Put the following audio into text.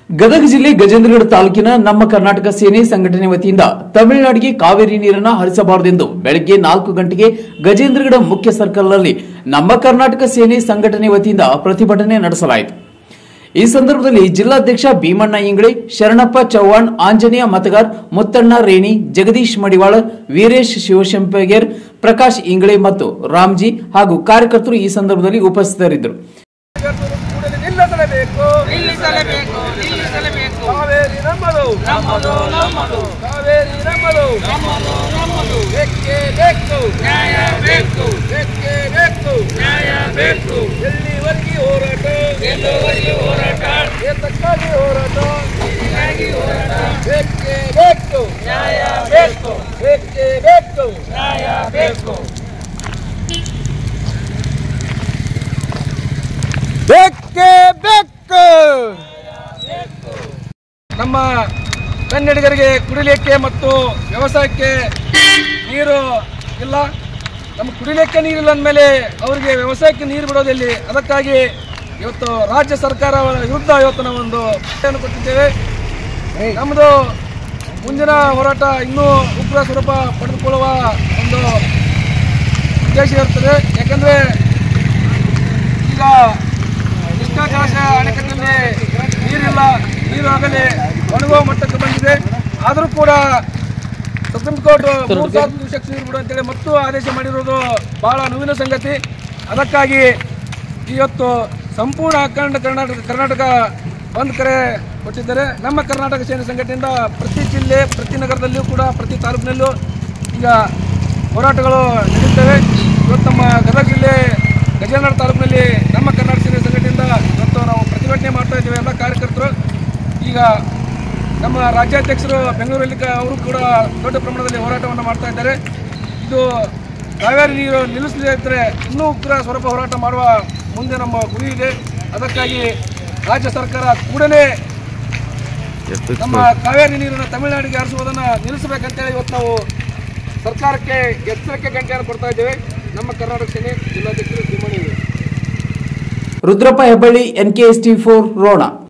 ಗದಗ ಜಿಲ್ಲೆ ಗಜೇಂದ್ರಗಡ ತಾಲೂಕಿನ ನಮ್ಮ ಕರ್ನಾಟಕ ಸೇನೆ ಸಂಘಟನೆ ವತಿಯಿಂದ ತಮಿಳುನಾಡಿಗೆ ಕಾವೇರಿ ನೀರನ್ನು ಹರಿಸಬಾರದೆಂದು ಬೆಳಗ್ಗೆ ನಾಲ್ಕು ಗಂಟೆಗೆ ಗಜೇಂದ್ರಗಡ ಮುಖ್ಯ ಸರ್ಕಲ್ನಲ್ಲಿ ನಮ್ಮ ಕರ್ನಾಟಕ ಸೇನೆ ಸಂಘಟನೆ ವತಿಯಿಂದ ಪ್ರತಿಭಟನೆ ನಡೆಸಲಾಯಿತು ಈ ಸಂದರ್ಭದಲ್ಲಿ ಜಿಲ್ಲಾಧ್ಯಕ್ಷ ಭೀಮಣ್ಣ ಇಂಗಳೆ ಶರಣಪ್ಪ ಚೌಹಾಣ್ ಆಂಜನೇಯ ಮತಗಾರ್ ಮುತ್ತಣ್ಣ ರೇಣಿ ಜಗದೀಶ್ ಮಡಿವಾಳ ವೀರೇಶ್ ಶಿವಶಂಪಗೇರ್ ಪ್ರಕಾಶ್ ಇಂಗಳೆ ಮತ್ತು ರಾಮ್ಜಿ ಹಾಗೂ ಕಾರ್ಯಕರ್ತರು ಈ ಸಂದರ್ಭದಲ್ಲಿ ಉಪಸ್ಥಿತರಿದ್ದರು ಕೂಡಲೇ ನಿಲ್ಲಿಸಲೇಬೇಕು ನಿಲ್ಲಿಸಲೇಬೇಕು ನಿಲ್ಲಿಸಲೇಬೇಕು ಕಾವೇರಿ ನಮ್ಮದು ನಮ್ಮದು ನಮ್ಮದು ಕಾವೇರಿ ನಮ್ಮದು ನಮ್ಮದು ನಮ್ಮದು ಬೇಕೇ ಬೇಕು ನ್ಯಾಯ ಬೇಕು ಬೇಕೇ ಬೇಕು ನ್ಯಾಯ ಬೇಕು ಎಲ್ಲಿವರೆಗೆ ಹೋರಾಟ ಎಲ್ಲುವರೆಗೆ ಹೋರಾಟ ಏತಕ್ಕಾಗಿ ಹೋರಾಟ ಹೀಗಾಗಿ ಹೋರಾಟ ಬೇಕೇ ಬೇಕು ನ್ಯಾಯ ಬೇಕು ಬೇಕೇ ಬೇಕು ನ್ಯಾಯ ಬೇಕು ಬೇಕೇ ಬೇಕು ನಮ್ಮ ಕನ್ನಡಿಗರಿಗೆ ಕುಡಿಲಿಕ್ಕೆ ಮತ್ತು ವ್ಯವಸಾಯಕ್ಕೆ ನೀರು ಇಲ್ಲ ನಮ್ಮ ಕುಡಿಲಿಕ್ಕೆ ನೀರಿಲ್ಲ ಅಂದಮೇಲೆ ಅವರಿಗೆ ವ್ಯವಸಾಯಕ್ಕೆ ನೀರು ಬಿಡೋದಿಲ್ಲಿ ಅದಕ್ಕಾಗಿ ಇವತ್ತು ರಾಜ್ಯ ಸರ್ಕಾರ ವಿರುದ್ಧ ಇವತ್ತು ನಾವು ಒಂದು ಪಟ್ಟಿಯನ್ನು ಕೊಟ್ಟಿದ್ದೇವೆ ನಮ್ಮದು ಮುಂದಿನ ಹೋರಾಟ ಇನ್ನೂ ಉಗ್ರ ಸ್ವರೂಪ ಪಡೆದುಕೊಳ್ಳುವ ಒಂದು ಉದ್ದೇಶ ಇರ್ತದೆ ಯಾಕಂದರೆ ಈಗ ಕೃಷ್ಣಾ ಜಲಾಶಯ ಅಣೆಕಟ್ಟಿನಲ್ಲಿ ನೀರಿಲ್ಲ ನೀರು ಆಗಲೇ ಒಣಗುವ ಮಟ್ಟಕ್ಕೆ ಬಂದಿದೆ ಆದರೂ ಕೂಡ ಸುಪ್ರೀಂ ಕೋರ್ಟ್ ಮೂರು ಸಾವಿರ ದಿವಸಕ್ಕೆ ನೀರು ಬಿಡು ಅಂತೇಳಿ ಮತ್ತು ಆದೇಶ ಮಾಡಿರೋದು ಬಹಳ ನೋವಿನ ಸಂಗತಿ ಅದಕ್ಕಾಗಿ ಇವತ್ತು ಸಂಪೂರ್ಣ ಅಖಂಡ ಕರ್ನಾಟಕ ಕರ್ನಾಟಕ ಬಂದ್ ಕರೆ ಕೊಟ್ಟಿದ್ದಾರೆ ನಮ್ಮ ಕರ್ನಾಟಕ ಸೇನೆ ಸಂಘಟನೆಯಿಂದ ಪ್ರತಿ ಜಿಲ್ಲೆ ಪ್ರತಿ ನಗರದಲ್ಲಿಯೂ ಕೂಡ ಪ್ರತಿ ತಾಲೂಕಿನಲ್ಲೂ ಈಗ ಹೋರಾಟಗಳು ನಡೆಯುತ್ತವೆ ಇವತ್ತು ನಮ್ಮ ಗದಗ ಜಿಲ್ಲೆ ಗಜೇಂದ್ರ ತಾಲೂಕಿನಲ್ಲಿ ನಮ್ಮ ಕರ್ನಾಟಕ ಸೇನೆ ಸಂಘಟನೆಯಿಂದ ಇವತ್ತು ನಾವು ಪ್ರತಿಭಟನೆ ಮಾಡ್ತಾ ಇದ್ದೇವೆ ಎಲ್ಲ ಕಾರ್ಯಕರ್ತರು ಈಗ ನಮ್ಮ ರಾಜ್ಯಾಧ್ಯಕ್ಷರು ಬೆಂಗಳೂರಲ್ಲಿ ಕ- ಅವರು ಕೂಡ ದೊಡ್ಡ ಪ್ರಮಾಣದಲ್ಲಿ ಹೋರಾಟವನ್ನು ಮಾಡ್ತಾ ಇದ್ದಾರೆ ಇದು ಕಾವೇರಿ ನೀರು ನಿಲ್ಲಿಸದೇ ಇದ್ದರೆ ಇನ್ನೂ ಉಗ್ರ ಸ್ವರೂಪ ಹೋರಾಟ ಮಾಡುವ ಮುಂದೆ ನಮ್ಮ ಗುರಿ ಇದೆ ಅದಕ್ಕಾಗಿ ರಾಜ್ಯ ಸರ್ಕಾರ ಕೂಡಲೇ ನಮ್ಮ ಕಾವೇರಿ ನೀರನ್ನು ತಮಿಳುನಾಡಿಗೆ ಹರಿಸುವುದನ್ನು ನಿಲ್ಲಿಸಬೇಕಂತೇಳಿ ಇವತ್ತು ನಾವು ಸರ್ಕಾರಕ್ಕೆ ಎಚ್ಚರಿಕೆ ಗಂಟೆಯನ್ನು ಕೊಡ್ತಾ ಇದ್ದೇವೆ ನಮ್ಮ ಕರ್ನಾಟಕ ಸೇನೆ ಜಿಲ್ಲಾಧ್ಯಕ್ಷರು ತಿಮ್ಮಣ್ಣ ರುದ್ರಪ್ಪ ಹೆಬ್ಬಳ್ಳಿ ಎನ್ಕೆಎಸ್ಟಿ ಫೋರ್ ರೋಣ